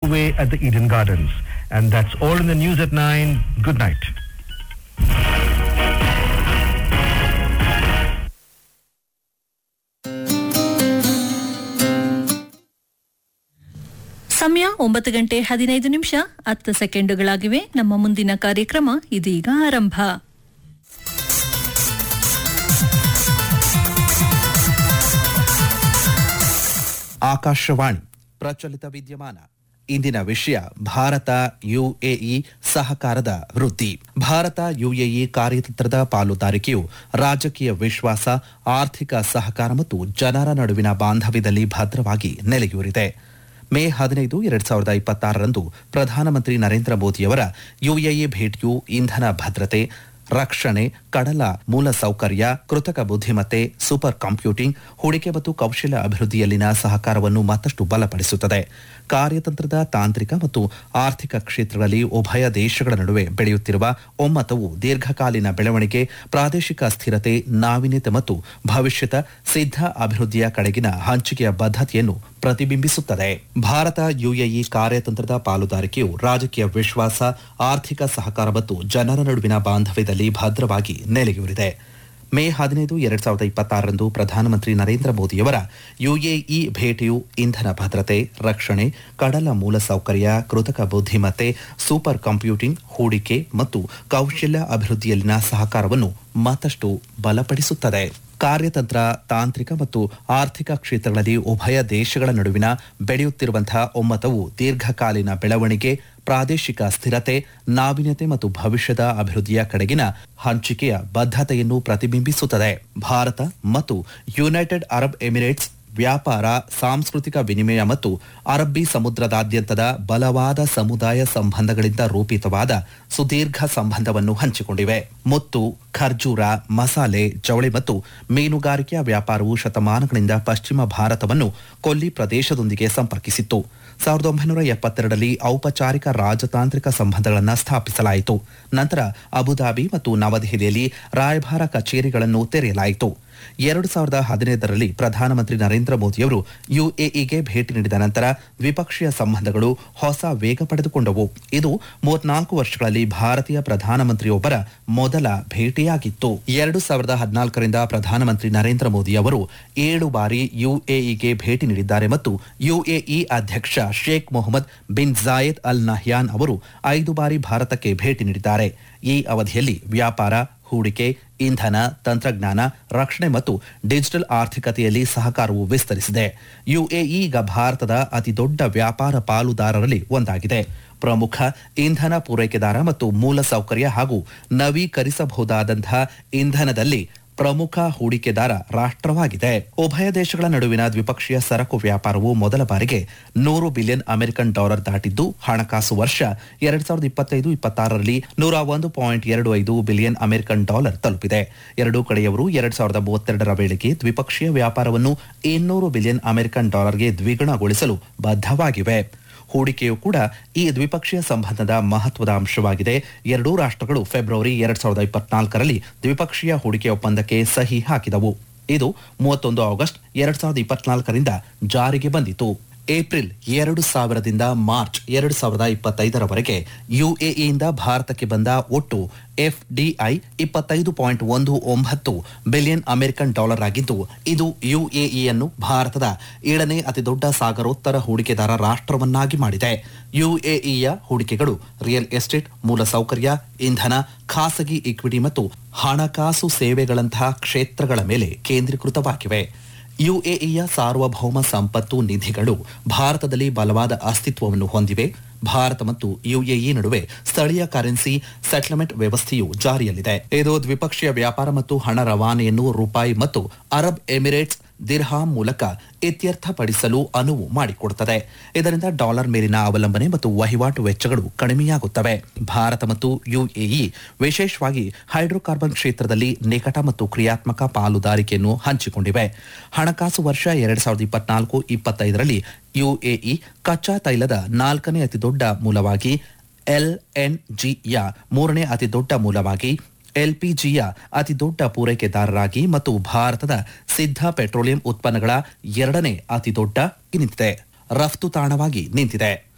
away at the Eden Gardens. And that's all in the news at 9. Good night. ಸಮಯ ಒಂಬತ್ತು ಗಂಟೆ ಹದಿನೈದು ನಿಮಿಷ ಹತ್ತು ಸೆಕೆಂಡುಗಳಾಗಿವೆ ನಮ್ಮ ಮುಂದಿನ ಕಾರ್ಯಕ್ರಮ ಇದೀಗ ಆರಂಭ ಆಕಾಶವಾಣಿ ಪ್ರಚಲಿತ ವಿದ್ಯಮಾನ ಇಂದಿನ ವಿಷಯ ಭಾರತ ಯುಎಇ ಸಹಕಾರದ ವೃದ್ಧಿ ಭಾರತ ಯುಎಇ ಕಾರ್ಯತಂತ್ರದ ಪಾಲುದಾರಿಕೆಯು ರಾಜಕೀಯ ವಿಶ್ವಾಸ ಆರ್ಥಿಕ ಸಹಕಾರ ಮತ್ತು ಜನರ ನಡುವಿನ ಬಾಂಧವ್ಯದಲ್ಲಿ ಭದ್ರವಾಗಿ ನೆಲೆಯೂರಿದೆ ಮೇ ಹದಿನೈದು ಎರಡ್ ಸಾವಿರದ ಇಪ್ಪತ್ತಾರರಂದು ಪ್ರಧಾನಮಂತ್ರಿ ನರೇಂದ್ರ ಮೋದಿಯವರ ಯುಎಇ ಭೇಟಿಯು ಇಂಧನ ಭದ್ರತೆ ರಕ್ಷಣೆ ಕಡಲ ಮೂಲಸೌಕರ್ಯ ಕೃತಕ ಬುದ್ಧಿಮತ್ತೆ ಸೂಪರ್ ಕಂಪ್ಯೂಟಿಂಗ್ ಹೂಡಿಕೆ ಮತ್ತು ಕೌಶಲ್ಯ ಅಭಿವೃದ್ಧಿಯಲ್ಲಿನ ಸಹಕಾರವನ್ನು ಮತ್ತಷ್ಟು ಬಲಪಡಿಸುತ್ತದೆ ಕಾರ್ಯತಂತ್ರದ ತಾಂತ್ರಿಕ ಮತ್ತು ಆರ್ಥಿಕ ಕ್ಷೇತ್ರಗಳಲ್ಲಿ ಉಭಯ ದೇಶಗಳ ನಡುವೆ ಬೆಳೆಯುತ್ತಿರುವ ಒಮ್ಮತವು ದೀರ್ಘಕಾಲೀನ ಬೆಳವಣಿಗೆ ಪ್ರಾದೇಶಿಕ ಸ್ಥಿರತೆ ನಾವೀನ್ಯತೆ ಮತ್ತು ಭವಿಷ್ಯದ ಸಿದ್ಧ ಅಭಿವೃದ್ಧಿಯ ಕಡೆಗಿನ ಹಂಚಿಕೆಯ ಬದ್ಧತೆಯನ್ನು ಪ್ರತಿಬಿಂಬಿಸುತ್ತದೆ ಭಾರತ ಯುಎಇ ಕಾರ್ಯತಂತ್ರದ ಪಾಲುದಾರಿಕೆಯು ರಾಜಕೀಯ ವಿಶ್ವಾಸ ಆರ್ಥಿಕ ಸಹಕಾರ ಮತ್ತು ಜನರ ನಡುವಿನ ಬಾಂಧವ್ಯದಲ್ಲಿ ಭದ್ರವಾಗಿ ನೆಲೆಯೂರಿದೆ ಮೇ ಹದಿನೈದು ಎರಡ್ ಸಾವಿರದ ಇಪ್ಪತ್ತಾರರಂದು ಪ್ರಧಾನಮಂತ್ರಿ ನರೇಂದ್ರ ಮೋದಿಯವರ ಯುಎಇ ಭೇಟಿಯು ಇಂಧನ ಭದ್ರತೆ ರಕ್ಷಣೆ ಕಡಲ ಮೂಲಸೌಕರ್ಯ ಕೃತಕ ಬುದ್ಧಿಮತ್ತೆ ಸೂಪರ್ ಕಂಪ್ಯೂಟಿಂಗ್ ಹೂಡಿಕೆ ಮತ್ತು ಕೌಶಲ್ಯ ಅಭಿವೃದ್ಧಿಯಲ್ಲಿನ ಸಹಕಾರವನ್ನು ಮತ್ತಷ್ಟು ಬಲಪಡಿಸುತ್ತದೆ ಕಾರ್ಯತಂತ್ರ ತಾಂತ್ರಿಕ ಮತ್ತು ಆರ್ಥಿಕ ಕ್ಷೇತ್ರಗಳಲ್ಲಿ ಉಭಯ ದೇಶಗಳ ನಡುವಿನ ಬೆಳೆಯುತ್ತಿರುವಂತಹ ಒಮ್ಮತವು ದೀರ್ಘಕಾಲೀನ ಬೆಳವಣಿಗೆ ಪ್ರಾದೇಶಿಕ ಸ್ಥಿರತೆ ನಾವೀನ್ಯತೆ ಮತ್ತು ಭವಿಷ್ಯದ ಅಭಿವೃದ್ಧಿಯ ಕಡೆಗಿನ ಹಂಚಿಕೆಯ ಬದ್ಧತೆಯನ್ನು ಪ್ರತಿಬಿಂಬಿಸುತ್ತದೆ ಭಾರತ ಮತ್ತು ಯುನೈಟೆಡ್ ಅರಬ್ ಎಮಿರೇಟ್ಸ್ ವ್ಯಾಪಾರ ಸಾಂಸ್ಕೃತಿಕ ವಿನಿಮಯ ಮತ್ತು ಅರಬ್ಬಿ ಸಮುದ್ರದಾದ್ಯಂತದ ಬಲವಾದ ಸಮುದಾಯ ಸಂಬಂಧಗಳಿಂದ ರೂಪಿತವಾದ ಸುದೀರ್ಘ ಸಂಬಂಧವನ್ನು ಹಂಚಿಕೊಂಡಿವೆ ಮುತ್ತು ಖರ್ಜೂರ ಮಸಾಲೆ ಜವಳಿ ಮತ್ತು ಮೀನುಗಾರಿಕೆಯ ವ್ಯಾಪಾರವು ಶತಮಾನಗಳಿಂದ ಪಶ್ಚಿಮ ಭಾರತವನ್ನು ಕೊಲ್ಲಿ ಪ್ರದೇಶದೊಂದಿಗೆ ಸಂಪರ್ಕಿಸಿತ್ತು ಸಾವಿರದ ಒಂಬೈನೂರ ಎಪ್ಪತ್ತೆರಡರಲ್ಲಿ ಔಪಚಾರಿಕ ರಾಜತಾಂತ್ರಿಕ ಸಂಬಂಧಗಳನ್ನು ಸ್ಥಾಪಿಸಲಾಯಿತು ನಂತರ ಅಬುಧಾಬಿ ಮತ್ತು ನವದೆಹಲಿಯಲ್ಲಿ ರಾಯಭಾರ ಕಚೇರಿಗಳನ್ನು ತೆರೆಯಲಾಯಿತು ಎರಡು ಸಾವಿರದ ಹದಿನೈದರಲ್ಲಿ ಪ್ರಧಾನಮಂತ್ರಿ ನರೇಂದ್ರ ಮೋದಿಯವರು ಯುಎಇಗೆ ಭೇಟಿ ನೀಡಿದ ನಂತರ ದ್ವಿಪಕ್ಷೀಯ ಸಂಬಂಧಗಳು ಹೊಸ ವೇಗ ಪಡೆದುಕೊಂಡವು ಇದು ಮೂವತ್ನಾಲ್ಕು ವರ್ಷಗಳಲ್ಲಿ ಭಾರತೀಯ ಪ್ರಧಾನಮಂತ್ರಿಯೊಬ್ಬರ ಮೊದಲ ಭೇಟಿಯಾಗಿತ್ತು ಎರಡು ಸಾವಿರದ ಹದಿನಾಲ್ಕರಿಂದ ಪ್ರಧಾನಮಂತ್ರಿ ನರೇಂದ್ರ ಮೋದಿ ಅವರು ಏಳು ಬಾರಿ ಯುಎಇಗೆ ಭೇಟಿ ನೀಡಿದ್ದಾರೆ ಮತ್ತು ಯುಎಇ ಅಧ್ಯಕ್ಷ Sheikh Mohamed bin Zayed Al Nahyan ಅವರು ಐದು ಬಾರಿ ಭಾರತಕ್ಕೆ ಭೇಟಿ ನೀಡಿದ್ದಾರೆ ಈ ಅವಧಿಯಲ್ಲಿ ವ್ಯಾಪಾರ ಹೂಡಿಕೆ ಇಂಧನ ತಂತ್ರಜ್ಞಾನ ರಕ್ಷಣೆ ಮತ್ತು ಡಿಜಿಟಲ್ ಆರ್ಥಿಕತೆಯಲ್ಲಿ ಸಹಕಾರವು ವಿಸ್ತರಿಸಿದೆ ಯುಎಇ ಈಗ ಭಾರತದ ಅತಿದೊಡ್ಡ ವ್ಯಾಪಾರ ಪಾಲುದಾರರಲ್ಲಿ ಒಂದಾಗಿದೆ ಪ್ರಮುಖ ಇಂಧನ ಪೂರೈಕೆದಾರ ಮತ್ತು ಮೂಲಸೌಕರ್ಯ ಹಾಗೂ ನವೀಕರಿಸಬಹುದಾದಂತಹ ಇಂಧನದಲ್ಲಿ ಪ್ರಮುಖ ಹೂಡಿಕೆದಾರ ರಾಷ್ಟ್ರವಾಗಿದೆ ಉಭಯ ದೇಶಗಳ ನಡುವಿನ ದ್ವಿಪಕ್ಷೀಯ ಸರಕು ವ್ಯಾಪಾರವು ಮೊದಲ ಬಾರಿಗೆ ನೂರು ಬಿಲಿಯನ್ ಅಮೆರಿಕನ್ ಡಾಲರ್ ದಾಟಿದ್ದು ಹಣಕಾಸು ವರ್ಷ ಎರಡ್ ಸಾವಿರದ ಇಪ್ಪತ್ತೈದು ಇಪ್ಪತ್ತಾರರಲ್ಲಿ ನೂರ ಒಂದು ಪಾಯಿಂಟ್ ಎರಡು ಐದು ಬಿಲಿಯನ್ ಅಮೆರಿಕನ್ ಡಾಲರ್ ತಲುಪಿದೆ ಎರಡೂ ಕಡೆಯವರು ಎರಡ್ ಸಾವಿರದ ಮೂವತ್ತೆರಡರ ವೇಳೆಗೆ ದ್ವಿಪಕ್ಷೀಯ ವ್ಯಾಪಾರವನ್ನು ಇನ್ನೂರು ಬಿಲಿಯನ್ ಅಮೆರಿಕನ್ ಡಾಲರ್ಗೆ ದ್ವಿಗುಣಗೊಳಿಸಲು ಬದ್ಧವಾಗಿವೆ ಹೂಡಿಕೆಯು ಕೂಡ ಈ ದ್ವಿಪಕ್ಷೀಯ ಸಂಬಂಧದ ಮಹತ್ವದ ಅಂಶವಾಗಿದೆ ಎರಡೂ ರಾಷ್ಟ್ರಗಳು ಫೆಬ್ರವರಿ ಎರಡ್ ಸಾವಿರದ ಇಪ್ಪತ್ನಾಲ್ಕರಲ್ಲಿ ದ್ವಿಪಕ್ಷೀಯ ಹೂಡಿಕೆ ಒಪ್ಪಂದಕ್ಕೆ ಸಹಿ ಹಾಕಿದವು ಇದು ಮೂವತ್ತೊಂದು ಆಗಸ್ಟ್ ಎರಡ್ ಸಾವಿರದ ಇಪ್ಪತ್ನಾಲ್ಕರಿಂದ ಜಾರಿಗೆ ಬಂದಿತು ಏಪ್ರಿಲ್ ಎರಡು ಸಾವಿರದಿಂದ ಮಾರ್ಚ್ ಎರಡು ಸಾವಿರದ ಇಪ್ಪತ್ತೈದರವರೆಗೆ ಯುಎಇಯಿಂದ ಭಾರತಕ್ಕೆ ಬಂದ ಒಟ್ಟು ಎಫ್ಡಿಐ ಇಪ್ಪತ್ತೈದು ಪಾಯಿಂಟ್ ಒಂದು ಒಂಬತ್ತು ಬಿಲಿಯನ್ ಅಮೆರಿಕನ್ ಡಾಲರ್ ಆಗಿದ್ದು ಇದು ಯುಎಇಯನ್ನು ಭಾರತದ ಏಳನೇ ಅತಿದೊಡ್ಡ ಸಾಗರೋತ್ತರ ಹೂಡಿಕೆದಾರ ರಾಷ್ಟ್ರವನ್ನಾಗಿ ಮಾಡಿದೆ ಯುಎಇಯ ಹೂಡಿಕೆಗಳು ರಿಯಲ್ ಎಸ್ಟೇಟ್ ಮೂಲಸೌಕರ್ಯ ಇಂಧನ ಖಾಸಗಿ ಇಕ್ವಿಟಿ ಮತ್ತು ಹಣಕಾಸು ಸೇವೆಗಳಂತಹ ಕ್ಷೇತ್ರಗಳ ಮೇಲೆ ಕೇಂದ್ರೀಕೃತವಾಗಿವೆ ಯುಎಇಯ ಸಾರ್ವಭೌಮ ಸಂಪತ್ತು ನಿಧಿಗಳು ಭಾರತದಲ್ಲಿ ಬಲವಾದ ಅಸ್ತಿತ್ವವನ್ನು ಹೊಂದಿವೆ ಭಾರತ ಮತ್ತು ಯುಎಇ ನಡುವೆ ಸ್ಥಳೀಯ ಕರೆನ್ಸಿ ಸೆಟಲ್ಮೆಂಟ್ ವ್ಯವಸ್ಥೆಯು ಜಾರಿಯಲ್ಲಿದೆ ಇದು ದ್ವಿಪಕ್ಷೀಯ ವ್ಯಾಪಾರ ಮತ್ತು ಹಣ ರವಾನೆಯನ್ನು ರೂಪಾಯಿ ಮತ್ತು ಅರಬ್ ಎಮಿರೇಟ್ಸ್ ದಿರ್ಹಾಮ್ ಮೂಲಕ ಇತ್ಯರ್ಥಪಡಿಸಲು ಅನುವು ಮಾಡಿಕೊಡುತ್ತದೆ ಇದರಿಂದ ಡಾಲರ್ ಮೇಲಿನ ಅವಲಂಬನೆ ಮತ್ತು ವಹಿವಾಟು ವೆಚ್ಚಗಳು ಕಡಿಮೆಯಾಗುತ್ತವೆ ಭಾರತ ಮತ್ತು ಯುಎಇ ವಿಶೇಷವಾಗಿ ಹೈಡ್ರೋಕಾರ್ಬನ್ ಕ್ಷೇತ್ರದಲ್ಲಿ ನಿಕಟ ಮತ್ತು ಕ್ರಿಯಾತ್ಮಕ ಪಾಲುದಾರಿಕೆಯನ್ನು ಹಂಚಿಕೊಂಡಿವೆ ಹಣಕಾಸು ವರ್ಷ ಎರಡ್ ಸಾವಿರದ ಇಪ್ಪತ್ನಾಲ್ಕು ಇಪ್ಪತ್ತೈದರಲ್ಲಿ ಯುಎಇ ಕಚ್ಚಾ ತೈಲದ ನಾಲ್ಕನೇ ಅತಿದೊಡ್ಡ ಮೂಲವಾಗಿ ಎಲ್ಎನ್ಜಿಯ ಮೂರನೇ ಅತಿದೊಡ್ಡ ಮೂಲವಾಗಿ ಎಲ್ಪಿಜಿಯ ಅತಿದೊಡ್ಡ ಪೂರೈಕೆದಾರರಾಗಿ ಮತ್ತು ಭಾರತದ ಸಿದ್ಧ ಪೆಟ್ರೋಲಿಯಂ ಉತ್ಪನ್ನಗಳ ಎರಡನೇ ಅತಿದೊಡ್ಡ ನಿಂತಿದೆ ರಫ್ತು ತಾಣವಾಗಿ ನಿಂತಿದೆ